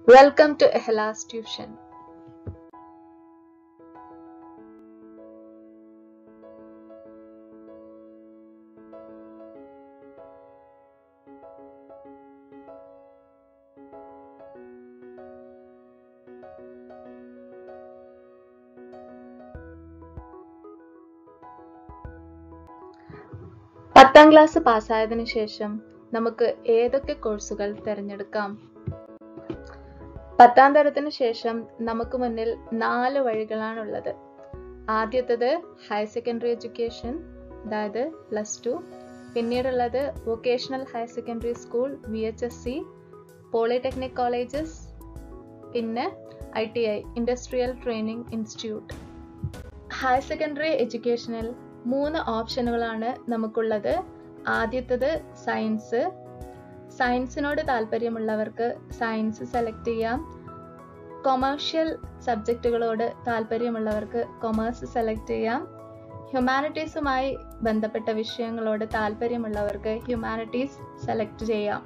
Welcome to Ehlas Tuition. പത്താം class പാസ്സായതിനു ശേഷം നമുക്ക് ഏതൊക്കെ കോഴ്സുകൾ തിരഞ്ഞെടുക്കാം പത്താം തരത്തിന് ശേഷം നമുക്ക് മുന്നിൽ നാല് വഴികളാണുള്ളത് ആദ്യത്തത് ഹയർ സെക്കൻഡറി എഡ്യൂക്കേഷൻ അതായത് പ്ലസ് ടു പിന്നീടുള്ളത് vocational higher secondary school V H S C polytechnic colleges പിന്നെ I T I industrial training institute higher secondary എഡ്യൂക്കേഷനിൽ മൂന്ന് ഓപ്ഷനുകളാണ് നമുക്കുള്ളത് ആദ്യത്തത് സയൻസ് സയൻസിനോട് താല്പര്യമുള്ളവർക്ക് സയൻസ് സെലക്ട് ചെയ്യാം കൊമേഴ്ഷ്യൽ സബ്ജക്റ്റുകളോട് താല്പര്യമുള്ളവർക്ക് കൊമേഴ്സ് സെലക്ട് ചെയ്യാം ഹ്യൂമാനിറ്റീസുമായി ബന്ധപ്പെട്ട വിഷയങ്ങളോട് താല്പര്യമുള്ളവർക്ക് ഹ്യൂമാനിറ്റീസ് സെലക്ട് ചെയ്യാം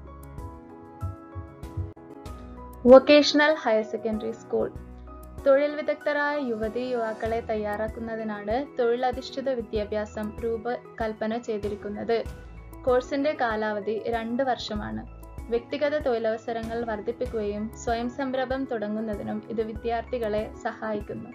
വൊക്കേഷണൽ ഹയർ സെക്കൻഡറി സ്കൂൾ തൊഴിൽ വിദഗ്ധരായ യുവതി യുവാക്കളെ തയ്യാറാക്കുന്നതിനാണ് തൊഴിലധിഷ്ഠിത വിദ്യാഭ്യാസം രൂപകൽപ്പന ചെയ്തിരിക്കുന്നത് കോഴ്സിന്റെ കാലാവധി രണ്ട് വർഷമാണ് വ്യക്തിഗത തൊഴിലവസരങ്ങൾ വർദ്ധിപ്പിക്കുകയും സ്വയം സംരംഭം തുടങ്ങുന്നതിനും ഇത് വിദ്യാർത്ഥികളെ സഹായിക്കുന്നു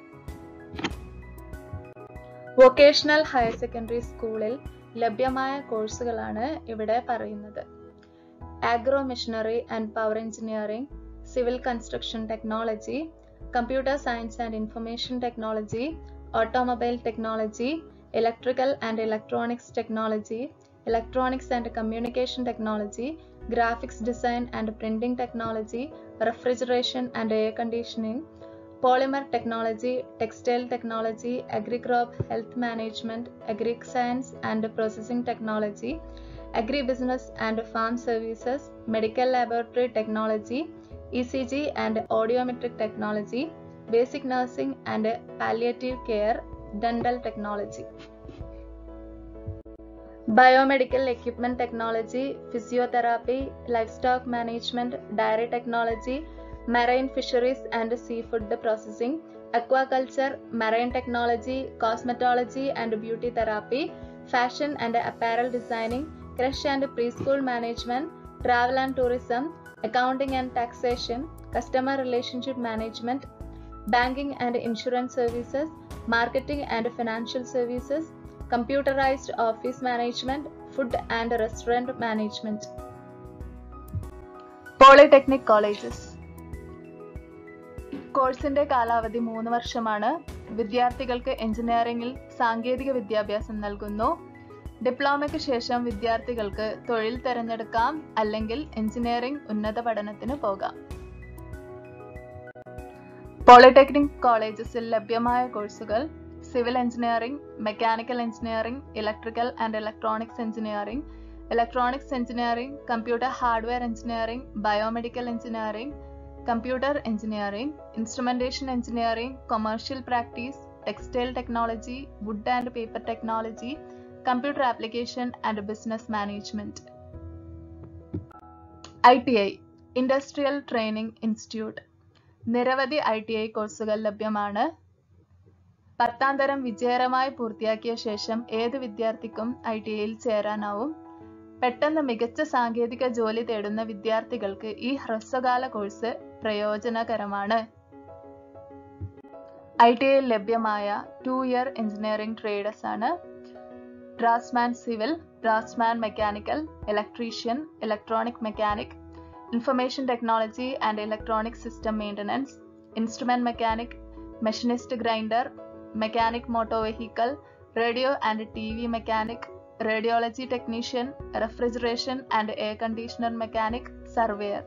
വൊക്കേഷണൽ ഹയർ സെക്കൻഡറി സ്കൂളിൽ ലഭ്യമായ കോഴ്സുകളാണ് ഇവിടെ പറയുന്നത് agro machinery and power engineering civil construction technology computer science and information technology automobile technology electrical and electronics technology electronics and communication technology graphics design and printing technology, refrigeration and air conditioning, polymer technology, textile technology, agri-crop health management, agri-science and processing technology, agri-business and farm services, medical laboratory technology, ECG and audiometric technology, basic nursing and palliative care, dental technology. biomedical equipment technology, physiotherapy, livestock management, dairy technology, marine fisheries and seafood processing, aquaculture, marine technology, cosmetology and beauty therapy, fashion and apparel designing, creche and preschool management, travel and tourism, accounting and taxation, customer relationship management, banking and insurance services, marketing and financial services, computerized office management, food and restaurant management. Polytechnic colleges കോഴ്സിന്റെ കാലാവധി മൂന്ന് വർഷമാണ് വിദ്യാർത്ഥികൾക്ക് എഞ്ചിനീയറിംഗിൽ സാങ്കേതിക വിദ്യാഭ്യാസം നൽകുന്നു ഡിപ്ലോമയ്ക്ക് ശേഷം വിദ്യാർത്ഥികൾക്ക് തൊഴിൽ തിരഞ്ഞെടുക്കാം അല്ലെങ്കിൽ എഞ്ചിനീയറിംഗ് ഉന്നത പഠനത്തിന് പോകാം പോളിടെക്നിക് കോളേജസിൽ ലഭ്യമായ കോഴ്സുകൾ civil engineering mechanical engineering electrical and electronics engineering electronics engineering computer hardware engineering biomedical engineering computer engineering instrumentation engineering commercial practice textile technology wood and paper technology computer application and business management I T I industrial training institute നിരവധി I T I കോഴ്സുകൾ ലഭ്യമാണ് പത്താം തരം വിജയകരമായി പൂർത്തിയാക്കിയ ശേഷം ഏത് വിദ്യാർത്ഥിക്കും I T ഐയിൽ ചേരാനാവും പെട്ടെന്ന് മികച്ച സാങ്കേതിക ജോലി തേടുന്ന വിദ്യാർത്ഥികൾക്ക് ഈ ഹ്രസ്വകാല കോഴ്സ് പ്രയോജനകരമാണ് ഐ ടി ഐയിൽ ലഭ്യമായ ടു ഇയർ എഞ്ചിനീയറിംഗ് ട്രേഡേഴ്സ് ആണ് draughtsman civil draughtsman mechanical electrician electronic mechanic information technology and electronic system maintenance instrument mechanic machinist grinder mechanic motor vehicle radio and T V mechanic radiology technician refrigeration and air conditioner mechanic surveyor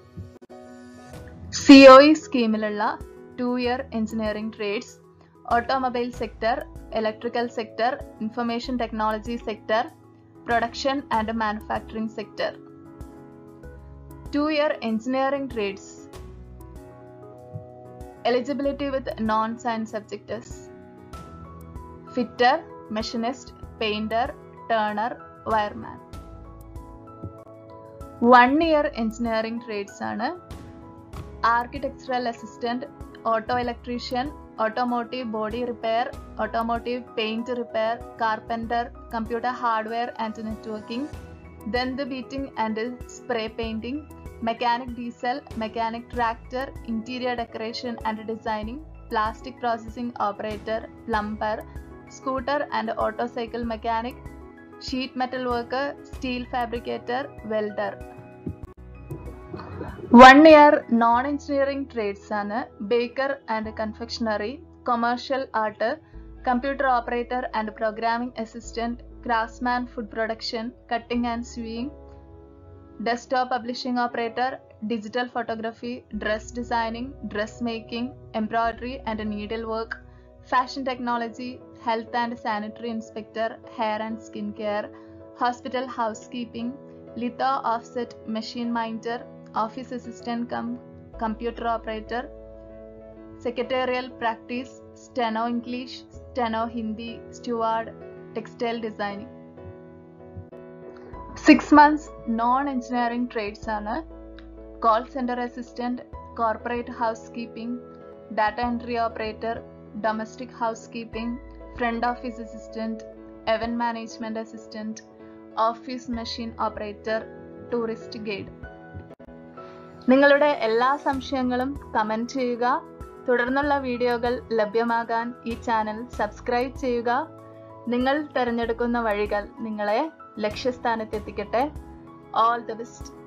COE സ്കീമിലുള്ള two year engineering trades automobile sector electrical sector information technology sector production and manufacturing sector two year engineering trades eligibility with non-science subjects fitter machinist painter turner wireman one year engineering trades ആണ് architectural assistant, auto electrician, automotive body repair, automotive paint repair, carpenter, computer hardware and networking, then the beating and spray painting, mechanic diesel, mechanic tractor, interior decoration and designing, plastic processing operator, plumber, scooter and motorcycle mechanic, sheet metal worker, steel fabricator, welder. One year non engineering trades ആണ് baker and confectionery commercial art computer operator and programming assistant craftsman food production cutting and sewing desktop publishing operator digital photography dress designing dress making embroidery and needle work fashion technology health and sanitary inspector hair and skin care hospital house keeping litho offset machine minder office assistant cum computer operator secretarial practice steno english steno hindi steward textile designing six months non engineering trades ആണ് call centre assistant corporate house keeping data entry operator domestic house keeping front office assistant event management assistant office machine operator tourist guide നിങ്ങളുടെ എല്ലാ സംശയങ്ങളും comment ചെയ്യുക തുടർന്നുള്ള വീഡിയോകൾ ലഭ്യമാകാൻ ഈ channel subscribe ചെയ്യുക നിങ്ങൾ തിരഞ്ഞെടുക്കുന്ന വഴികൾ നിങ്ങളെ ലക്ഷ്യസ്ഥാനത്തെത്തിക്കട്ടെ ഓൾ ദ ബെസ്റ്റ്